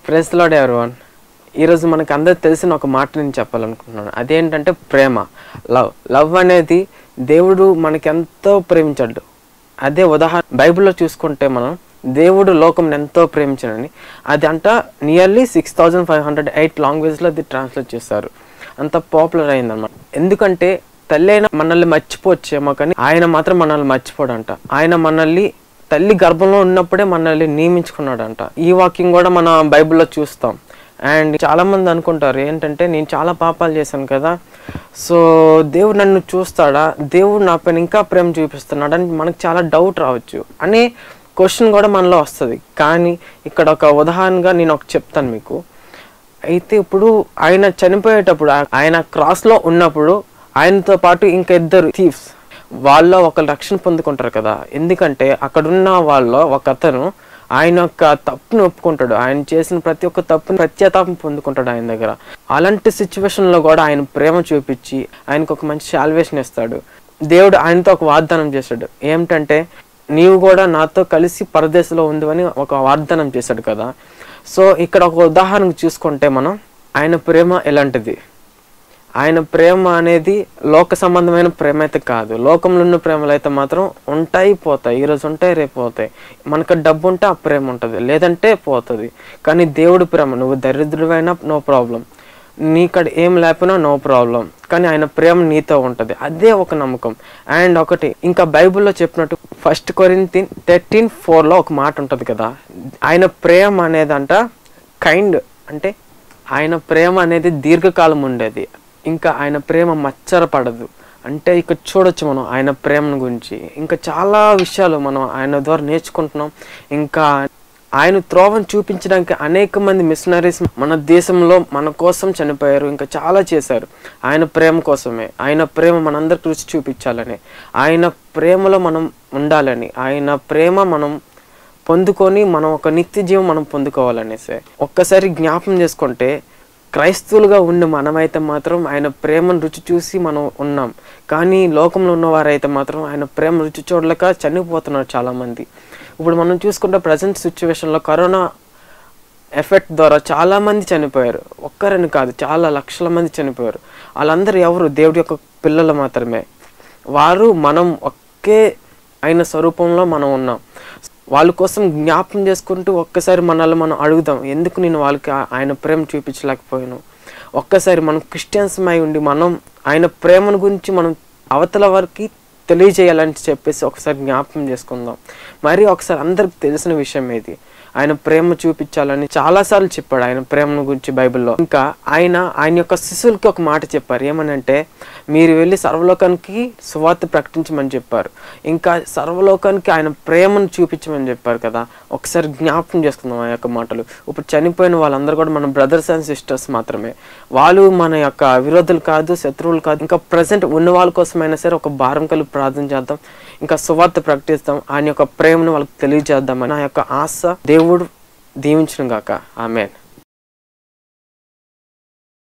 press lord everyone ఈరోజు మనకు అందరికి తెలిసిన ఒక మాట నేను చెప్పాలనుకుంటున్నాను అదేంటంటే ప్రేమ లవ్ లవ్ అనేది దేవుడు మనకి ఎంతో ప్రేమించాడు అదే ఉదాహరణ బైబిల్లో చూసుకుంటే మనం దేవుడు లోకం ఎంతో ప్రేమించాడని అది అంట nearly six thousand five hundred eight లాంగ్వేజ్లో అది ట్రాన్స్లేట్ చేశారు అంత పాపులర్ అయిందన్నమాట ఎందుకంటే తల్లి అయినా మనల్ని మర్చిపోవచ్చేమో కానీ ఆయన మాత్రం మనల్ని మర్చిపోడంట ఆయన మనల్ని తల్లి గర్భంలో ఉన్నప్పుడే మనల్ని నియమించుకున్నాడంట ఈ వాక్యం కూడా మన బైబిల్లో చూస్తాం అండ్ చాలా మంది అనుకుంటారు ఏంటంటే నేను చాలా పాపాలు చేశాను కదా సో దేవుడు నన్ను చూస్తాడా దేవుడు నా పైన ఇంకా ప్రేమ చూపిస్తున్నాడా అని మనకు చాలా డౌట్ రావచ్చు అనే క్వశ్చన్ కూడా మనలో వస్తుంది కానీ ఇక్కడ ఒక ఉదాహరణగా నేను ఒక చెప్తాను మీకు అయితే ఇప్పుడు ఆయన చనిపోయేటప్పుడు ఆ- ఆయన క్రాస్లో ఉన్నప్పుడు ఆయనతో పాటు ఇంకా ఇద్దరు థీవ్స్ వాళ్ళ ఒక రక్షణ పొందుకుంటారు కదా ఎందుకంటే అక్కడున్న వాళ్ళ ఒక అతను ఆయన యొక్క తప్పును ఒప్పుకుంటాడు ఆయన చేసిన ప్రతి ఒక్క తప్పుని ప్రత్యాతాపం పొందుకుంటాడు ఆయన దగ్గర అలాంటి situation లో కూడా ఆయన ప్రేమ చూపించి ఆయనకు ఒక మంచి శాల్వేషన్ ఇస్తాడు దేవుడు ఆయనతో ఒక వాగ్దానం చేశాడు ఏమిటంటే నీవు కూడా నాతో కలిసి పరదేశంలో ఉందివని ఒక వాగ్దానం చేశాడు కదా సో ఇక్కడ ఒక ఉదాహరణ చూసుకుంటే మనం ఆయన ప్రేమ ఎలాంటిది ఆయన ప్రేమ అనేది లోక సంబంధమైన ప్రేమ అయితే కాదు లోకంలో ఉన్న ప్రేమలు అయితే మాత్రం ఉంటాయి పోతాయి ఈరోజు ఉంటాయి రేపు పోతాయి మనకు డబ్బు ఉంటే ఆ ప్రేమ ఉంటుంది లేదంటే పోతుంది కానీ దేవుడి ప్రేమ నువ్వు దరిద్రుడైనా నో ప్రాబ్లం నీకడ ఏం లేకపోయినా నో ప్రాబ్లం కానీ ఆయన ప్రేమ నీతో ఉంటుంది అదే ఒక నమ్మకం అండ్ ఒకటి ఇంకా బైబిల్లో చెప్పినట్టు ఫస్ట్ కొరింతి థర్టీన్ ఫోర్లో ఒక మాట ఉంటుంది కదా ఆయన ప్రేమ అనేదంట కైండ్ అంటే ఆయన ప్రేమ అనేది దీర్ఘకాలం ఉండేది ఇంకా ఆయన ప్రేమ మచ్చరపడదు అంటే ఇక్కడ చూడొచ్చు మనం ఆయన ప్రేమ గురించి ఇంకా చాలా విషయాలు మనం ఆయన ద్వారా నేర్చుకుంటున్నాం ఇంకా ఆయన త్రోవను చూపించడానికి అనేక మంది మిషనరీస్ మన దేశంలో మన కోసం చనిపోయారు ఇంకా చాలా చేశారు ఆయన ప్రేమ కోసమే ఆయన ప్రేమ మనందరికి రుచి చూపించాలని ఆయన ప్రేమలో మనం ఉండాలని ఆయన ప్రేమ మనం పొందుకొని మనం ఒక నిత్య జీవం మనం పొందుకోవాలనేసి ఒక్కసారి జ్ఞాపం చేసుకుంటే క్రైస్తవులుగా ఉండి మనమైతే మాత్రం ఆయన ప్రేమను రుచి చూసి మనం ఉన్నాం కానీ లోకంలో ఉన్నవారైతే మాత్రం ఆయన ప్రేమ రుచి చూడలేక చనిపోతున్నారు చాలామంది ఇప్పుడు మనం చూసుకుంటే ప్రజెంట్ సిచ్యువేషన్లో కరోనా ఎఫెక్ట్ ద్వారా చాలా మంది చనిపోయారు ఒక్కరని కాదు చాలా లక్షల మంది చనిపోయారు వాళ్ళందరూ ఎవరు దేవుడి యొక్క పిల్లలు మాత్రమే వారు మనం ఒకే అయిన స్వరూపంలో మనం ఉన్నాం వాళ్ళ కోసం జ్ఞాపం చేసుకుంటూ ఒక్కసారి మనల్ని మనం అడుగుదాం ఎందుకు నేను వాళ్ళకి ఆ- ఆయన ప్రేమ చూపించలేకపోయాను ఒక్కసారి మనం క్రిస్టియన్స్ అయి ఉండి మనం ఆయన ప్రేమను గురించి మనం అవతల వారికి తెలియజేయాలని చెప్పేసి ఒకసారి జ్ఞాపకం చేసుకుందాం మరి ఒకసారి అందరికి తెలిసిన విషయం ఏది ఆయన ప్రేమ చూపించాలని చాలాసార్లు చెప్పాడు ఆయన ప్రేమను గురించి బైబిల్లో ఇంకా ఆయన ఆయన యొక్క శిష్యులకి ఒక మాట చెప్పారు ఏమనంటే మీరు వెళ్ళి సర్వలోకానికి సువార్త ప్రకటించమని చెప్పారు ఇంకా సర్వలోకానికి ఆయన ప్రేమను చూపించమని చెప్పారు కదా ఒకసారి జ్ఞాపకం చేసుకుందాం ఆ యొక్క మాటలు ఇప్పుడు చనిపోయిన వాళ్ళందరూ కూడా మన బ్రదర్స్ అండ్ సిస్టర్స్ మాత్రమే వాళ్ళు మన యొక్క విరోధులు కాదు శత్రువులు కాదు ఇంకా ప్రజెంట్ ఉన్న వాళ్ళ కోసమైనా సరే ఒక భారం కలిపి ప్రార్థన చేద్దాం ఇంకా సువార్త ప్రకటిస్తాం ఆయన యొక్క ప్రేమను వాళ్ళకి తెలియజేద్దామని నా యొక్క ఆశ దేవుడు దీవించను గాక ఆమెన్